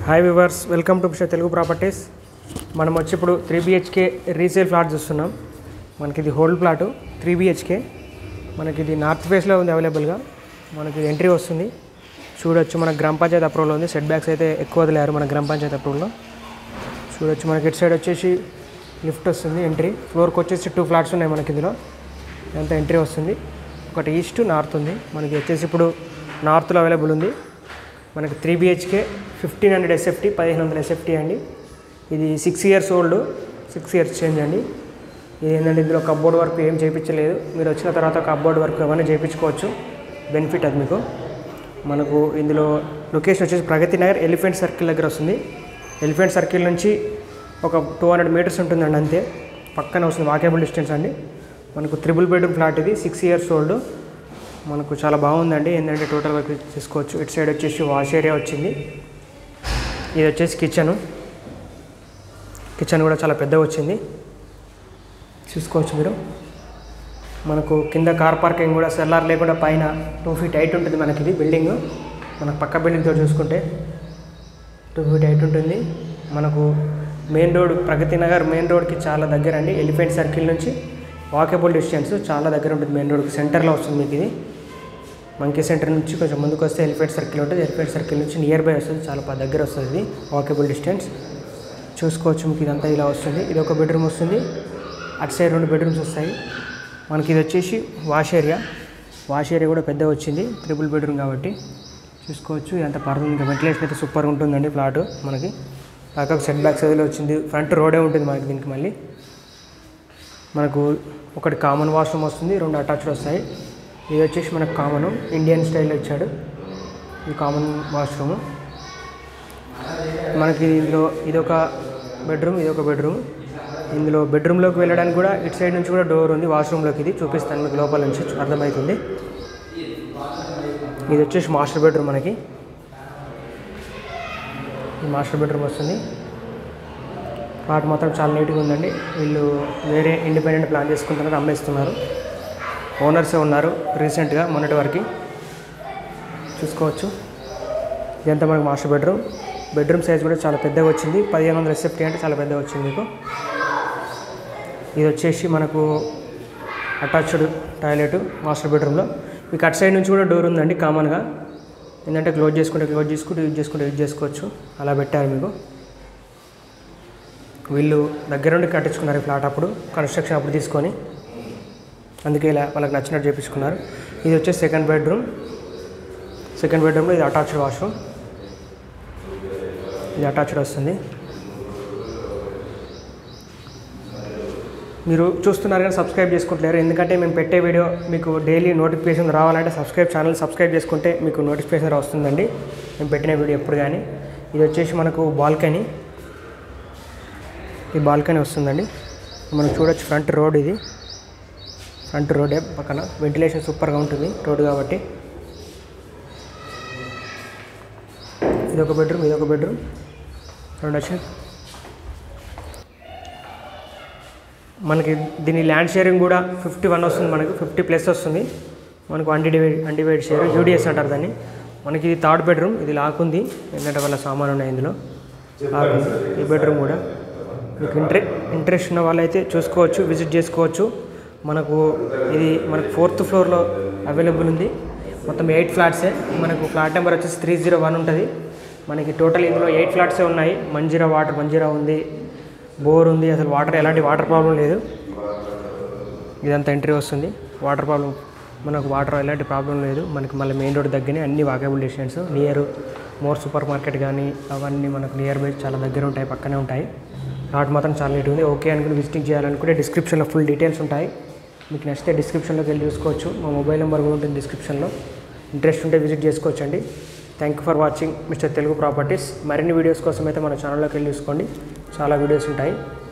hi viewers welcome to mister Telugu properties మనం వచ్చి ఇప్పుడు త్రీ బిహెచ్కే రీసేల్ ఫ్లాట్ చూస్తున్నాం మనకి ఇది హోల్డ్ ప్లాటు త్రీ బిహెచ్కే మనకి ఇది నార్త్ ఫేస్లో ఉంది అవైలబుల్గా మనకి ఇది ఎంట్రీ వస్తుంది చూడొచ్చు మన గ్రామ పంచాయతీ అప్రూవల్ ఉంది సెట్ బ్యాక్స్ అయితే ఎక్కువ వదిలేరు మన గ్రామ పంచాయతీ అప్రూవల్లో చూడొచ్చు మనకి ఇటు సైడ్ వచ్చేసి లిఫ్ట్ వస్తుంది ఎంట్రీ ఫ్లోర్కి వచ్చేసి టూ ఫ్లాట్స్ ఉన్నాయి మనకి ఇందులో ఇదంతా ఎంట్రీ వస్తుంది ఒకటి ఈస్ట్ నార్త్ ఉంది మనకి వచ్చేసి ఇప్పుడు నార్త్లో అవైలబుల్ ఉంది మనకి three BHK fifteen hundred SFT పదిహేను వందల ఎస్ఎఫ్టీ అండి ఇది six years old six years change అండి ఇది ఏంటంటే ఇందులో కబ్బోర్డ్ వర్క్ ఏం చేయించలేదు మీరు వచ్చిన తర్వాత కబ్బోర్డ్ వర్క్ ఏమైనా చేయించుకోవచ్చు బెనిఫిట్ అది మీకు మనకు ఇందులో లొకేషన్ వచ్చేసి ప్రగతి నగర్ ఎలిఫెంట్ సర్కిల్ దగ్గర వస్తుంది ఎలిఫెంట్ సర్కిల్ నుంచి ఒక టూ హండ్రెడ్ మీటర్స్ ఉంటుందండి అంతే పక్కన వస్తుంది వాకేబుల్ డిస్టెన్స్ అండి మనకు త్రిబుల్ బెడ్రూమ్ ఫ్లాట్ ఇది సిక్స్ ఇయర్స్ ఓల్డ్ మనకు చాలా బాగుందండి ఏంటంటే టోటల్ వర్క్ తీసుకోవచ్చు ఇటు సైడ్ వచ్చేసి వాష్ ఏరియా వచ్చింది ఇది వచ్చేసి కిచెన్ కిచెన్ కూడా చాలా పెద్దగా వచ్చింది చూసుకోవచ్చు మీరు మనకు కింద కార్ పార్కింగ్ కూడా సెల్లార్ లేకుండా పైన టూ ఫీట్ హైట్ ఉంటుంది మనకి ఇది బిల్డింగ్ మనకు పక్క బిల్డింగ్తో చూసుకుంటే టూ ఫీట్ హైట్ ఉంటుంది మనకు main road Pragathi Nagar main రోడ్కి చాలా దగ్గర అండి ఎలిఫెంట్ సర్కిల్ నుంచి వాకబుల్ డిస్టెన్స్ చాలా దగ్గర ఉంటుంది మెయిన్ రోడ్కి సెంటర్లో వస్తుంది మీకు ఇది మంకీ సెంటర్ నుంచి కొంచెం ముందుకు వస్తే ఎలిఫెంట్ సర్కిల్ ఉంటుంది ఎలిఫెంట్ సర్కిల్ నుంచి నియర్ బై వస్తుంది చాలా ప- దగ్గర వస్తుంది ఇది వాకబుల్ డిస్టెన్స్ చూసుకోవచ్చు మీకు ఇదంతా ఇలా వస్తుంది ఇది ఒక బెడ్రూమ్ వస్తుంది అటు సైడ్ రెండు బెడ్రూమ్స్ వస్తాయి మనకి ఇది వచ్చేసి వాష్ ఏరియా వాష్ ఏరియా కూడా పెద్దగా వచ్చింది ట్రిపుల్ బెడ్రూమ్ కాబట్టి చూసుకోవచ్చు ఇదంతా పడుతుంది ఇంకా వెంటిలేషన్ అయితే సూపర్గా ఉంటుందండి ఫ్లాట్ మనకి పక్కకు సెట్ బ్యాక్స్ ఏదో వచ్చింది ఫ్రంట్ రోడే ఉంటుంది మనకి దీనికి మళ్ళీ మనకు ఒకటి కామన్ వాష్రూమ్ వస్తుంది రెండు అటాచ్డ్ వస్తాయి ఇది వచ్చేసి మనకు కామన్ ఇండియన్ స్టైల్లో ఇచ్చాడు ఇది కామన్ వాష్రూమ్ మనకి ఇందులో ఇది ఒక బెడ్రూమ్ ఇది ఒక బెడ్రూమ్ ఇందులో బెడ్రూమ్లోకి వెళ్ళడానికి కూడా ఇటు సైడ్ నుంచి కూడా డోర్ ఉంది వాష్రూమ్లోకి ఇది చూపిస్తాను మీకు లోపల నుంచి అర్థమవుతుంది ఇది వచ్చేసి మాస్టర్ బెడ్రూమ్ మనకి ఈ మాస్టర్ బెడ్రూమ్ వస్తుంది ప్లాట్ మాత్రం చాలా నీట్గా ఉందండి వీళ్ళు వేరే ఇండిపెండెంట్ ప్లాన్ చేసుకుంటున్నారు అమ్మేస్తున్నారు ఓనర్సే ఉన్నారు రీసెంట్గా మొన్నటి వరకు చూసుకోవచ్చు ఇదంతా మనకి మాస్టర్ బెడ్రూమ్ బెడ్రూమ్ సైజ్ కూడా చాలా పెద్దగా వచ్చింది పదిహేను వందల ఎస్ఎఫ్టీ అంటే చాలా పెద్దగా వచ్చింది మీకు ఇది వచ్చేసి మనకు అటాచ్డ్ టాయిలెట్ మాస్టర్ బెడ్రూమ్లో మీకు అటు సైడ్ నుంచి కూడా డోర్ ఉందండి కామన్గా ఏంటంటే క్లోజ్ చేసుకుంటే క్లోజ్ చేసుకుంటే యూజ్ చేసుకుంటే యూజ్ చేసుకోవచ్చు అలా పెట్టారు మీకు వీళ్ళు దగ్గర నుండి కట్టించుకున్నారు ఈ ఫ్లాట్ అప్పుడు కన్స్ట్రక్షన్ అప్పుడు తీసుకొని అందుకే ఇలా వాళ్ళకి నచ్చినట్టు చేపించుకున్నారు ఇది వచ్చేసి సెకండ్ బెడ్రూమ్ సెకండ్ బెడ్రూమ్లో ఇది అటాచ్డ్ వాష్రూమ్ ఇది అటాచ్డ్ వస్తుంది మీరు చూస్తున్నారు కానీ సబ్స్క్రైబ్ చేసుకుంటలేరు ఎందుకంటే మేము పెట్టే వీడియో మీకు డైలీ నోటిఫికేషన్ రావాలంటే సబ్స్క్రైబ్ ఛానల్ సబ్స్క్రైబ్ చేసుకుంటే మీకు నోటిఫికేషన్ వస్తుందండి మేము పెట్టిన వీడియో ఎప్పుడు కానీ ఇది వచ్చేసి మనకు బాల్కనీ ఈ బాల్కనీ వస్తుందండి మనం చూడొచ్చు ఫ్రంట్ రోడ్ ఇది ఫ్రంట్ రోడే పక్కన వెంటిలేషన్ సూపర్గా ఉంటుంది రోడ్ కాబట్టి ఇది ఒక బెడ్రూమ్ ఇది ఒక బెడ్రూమ్ రెండు వచ్చి మనకి దీని ల్యాండ్ షేరింగ్ కూడా ఫిఫ్టీ వన్ వస్తుంది మనకి ఫిఫ్టీ ప్లస్ వస్తుంది మనకు అన్డివైడ్ అన్డివైడ్ షేర్ యూడిఎస్ అంటారు దాన్ని మనకి ఇది థర్డ్ బెడ్రూమ్ ఇది లాక్ ఉంది ఎందుకంటే వాళ్ళ సామాన్ ఉన్నాయి ఇందులో లాక్ ఉంది ఈ బెడ్రూమ్ కూడా మీకు ఇంట్రె ఇంట్రెస్ట్ ఉన్న వాళ్ళైతే చూసుకోవచ్చు విజిట్ చేసుకోవచ్చు మనకు ఇది మనకు ఫోర్త్ ఫ్లోర్లో అవైలబుల్ ఉంది మొత్తం ఎయిట్ ఫ్లాట్సే మనకు ఫ్లాట్ నెంబర్ వచ్చేసి త్రీ జీరో వన్ ఉంటుంది మనకి టోటల్ ఇందులో ఎయిట్ ఫ్లాట్సే ఉన్నాయి మంజీరా వాటర్ మంజీరా ఉంది బోర్ ఉంది అసలు వాటర్ ఎలాంటి వాటర్ ప్రాబ్లం లేదు ఇదంతా ఎంట్రీ వస్తుంది వాటర్ ప్రాబ్లం మనకు వాటర్ ఎలాంటి ప్రాబ్లం లేదు మనకి మళ్ళీ మెయిన్ రోడ్ దగ్గరనే అన్ని walkable distance near More supermarket కానీ అవన్నీ మనకు నియర్ బై చాలా దగ్గర ఉంటాయి పక్కనే ఉంటాయి ప్లాట్ మాత్రం చాలా నీట్ ఉంది ఓకే అనుకుని విజిటింగ్ చేయాలనుకుంటే డిస్క్రిప్షన్లో ఫుల్ డీటెయిల్స్ ఉంటాయి మీకు నచ్చితే డిస్క్రిప్షన్లోకి వెళ్ళి చూసుకోవచ్చు మా మొబైల్ నెంబర్ కూడా ఉంటుంది డిస్క్రిప్షన్లో ఇంట్రెస్ట్ ఉంటే విజిట్ చేసుకోవచ్చండి thank you for watching mister Telugu properties మరిన్ని వీడియోస్ కోసం అయితే మన ఛానల్లోకి వెళ్ళి చూసుకోండి చాలా వీడియోస్ ఉంటాయి